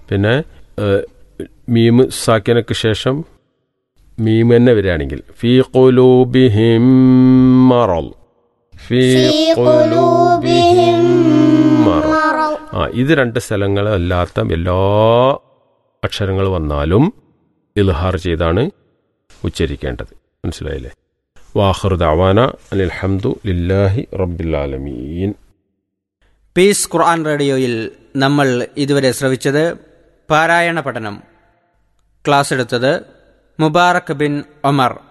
പിന്നെ ഏഹ്, മീമ് സാക്കിനക്ക് ശേഷം മീം തന്നെ വരികയാണെങ്കിൽ ഫീ ഖുലൂബിഹിം മറൽ ഫീ ഖുലൂബിഹിം മറൽ ആ ഇത് രണ്ട് സ്ഥലങ്ങളല്ലാത്ത എല്ലാ അക്ഷരങ്ങൾ വന്നാലും ഇൽഹാർ ചെയ്താണ് ഉച്ചരിക്കേണ്ടത് മനസ്സിലായില്ലേ വാഹർ ദവാന അനിൽഹംദു ലില്ലാഹി റബ്ബിൽ പീസ് ഖുർആൻ റേഡിയോയിൽ നമ്മൾ ഇതുവരെ ശ്രവിച്ചത് പാരായണ പഠനം ക്ലാസ് എടുത്തത് മുബാറക് ബിൻ ഒമർ